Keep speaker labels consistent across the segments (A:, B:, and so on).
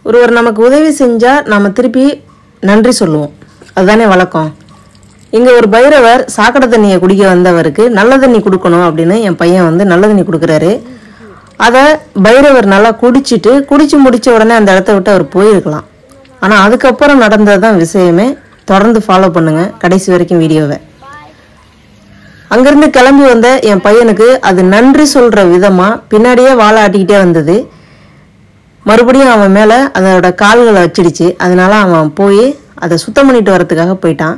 A: ஒருவர் நமக்கு உதவி செஞ்சால் நாம் திருப்பி நன்றி சொல்லுவோம் அதுதானே வழக்கம் இங்கே ஒரு பைரவர் சாக்கடை தண்ணியை குடிக்க வந்தவருக்கு நல்ல தண்ணி கொடுக்கணும் அப்படின்னு என் பையன் வந்து நல்ல தண்ணி கொடுக்குறாரு அதை பைரவர் நல்லா குடிச்சிட்டு குடிச்சு முடிச்ச உடனே அந்த இடத்த விட்டு அவர் போயிருக்கலாம் ஆனால் அதுக்கப்புறம் நடந்தது தான் விஷயமே தொடர்ந்து ஃபாலோ பண்ணுங்க கடைசி வரைக்கும் வீடியோவை அங்கேருந்து கிளம்பி வந்த என் பையனுக்கு அது நன்றி சொல்கிற விதமாக பின்னாடியே வாழை ஆட்டிக்கிட்டே வந்தது மறுபடியும் அவன் மேலே அதோட கால்களை வச்சிடுச்சு அதனால அவன் போய் அதை சுத்தம் பண்ணிட்டு வரதுக்காக போயிட்டான்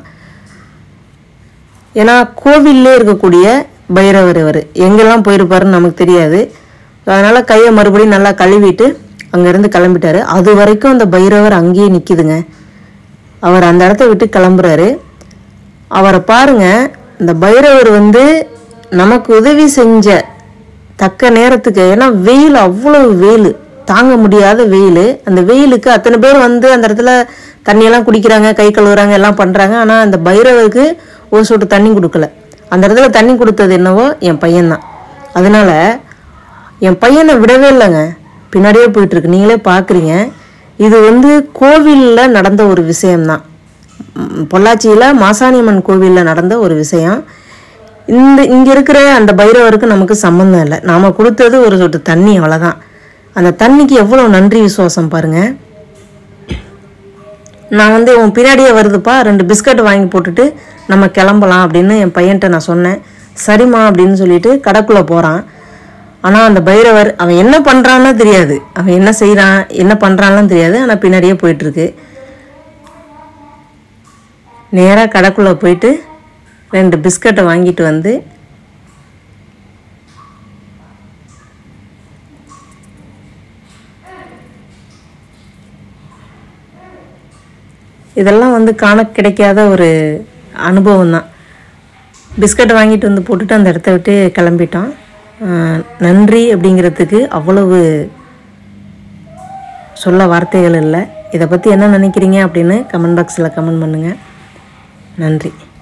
A: ஏன்னா கோவில்லே இருக்கக்கூடிய பைரவர் இவர் எங்கெல்லாம் போயிருப்பாருன்னு நமக்கு தெரியாது அதனால் கையை மறுபடியும் நல்லா கழுவிட்டு அங்கேருந்து கிளம்பிட்டாரு அது வரைக்கும் அந்த பைரவர் அங்கேயே நிற்கிதுங்க அவர் அந்த இடத்த விட்டு கிளம்புறாரு அவரை பாருங்க இந்த பைரவர் வந்து நமக்கு உதவி செஞ்ச தக்க நேரத்துக்கு ஏன்னா வெயில் அவ்வளவு வெயில் தாங்க முடியாத வெயில் அந்த வெயிலுக்கு அத்தனை பேர் வந்து அந்த இடத்துல தண்ணியெல்லாம் குடிக்கிறாங்க கை கழுவுறாங்க எல்லாம் பண்ணுறாங்க ஆனால் அந்த பைரவருக்கு ஒரு சொட்டு தண்ணி கொடுக்கல அந்த இடத்துல தண்ணி கொடுத்தது என்னவோ என் பையன்தான் அதனால என் பையனை விடவே இல்லைங்க பின்னாடியே போயிட்டு இருக்கு நீங்களே பார்க்குறீங்க இது வந்து கோவிலில் நடந்த ஒரு விஷயம்தான் ம், பொள்ளாச்சியில் மாசாணியம்மன் கோவிலில் நடந்த ஒரு விஷயம் இந்த இங்கே இருக்கிற அந்த பைரவருக்கு நமக்கு சம்மந்தம் இல்லை நாம் கொடுத்தது ஒரு சொட்டு தண்ணி அவ்வளோதான் அந்த தண்ணிக்கு எவ்வளோ நன்றி விசுவாசம் பாருங்க நான் வந்து உன் பின்னாடியே வருதுப்பா ரெண்டு பிஸ்கட் வாங்கி போட்டுட்டு நம்ம கிளம்பலாம் அப்படின்னு என் பையன்கிட்ட நான் சொன்னேன் சரிம்மா அப்படின்னு சொல்லிட்டு கடைக்குள்ளே போகிறான் ஆனால் அந்த பைரவர் அவன் என்ன பண்ணுறான்னு தெரியாது அவன் என்ன செய்கிறான் என்ன பண்ணுறான்லாம் தெரியாது ஆனால் பின்னாடியே போயிட்டுருக்கு நேராக கடைக்குள்ளே போயிட்டு ரெண்டு பிஸ்கட்டை வாங்கிட்டு வந்து இதெல்லாம் வந்து காண கிடைக்காத ஒரு அனுபவம் தான் பிஸ்கட் வாங்கிட்டு வந்து போட்டுட்டு அந்த இடத்த விட்டு கிளம்பிட்டான் ஆஹ் நன்றி அப்படிங்கிறதுக்கு அவ்வளவு சொல்ல வார்த்தைகள் இல்லை இதை பற்றி என்ன நினைக்கிறீங்க அப்படின்னு கமெண்ட் பாக்ஸில் கமெண்ட் பண்ணுங்கள் நன்றி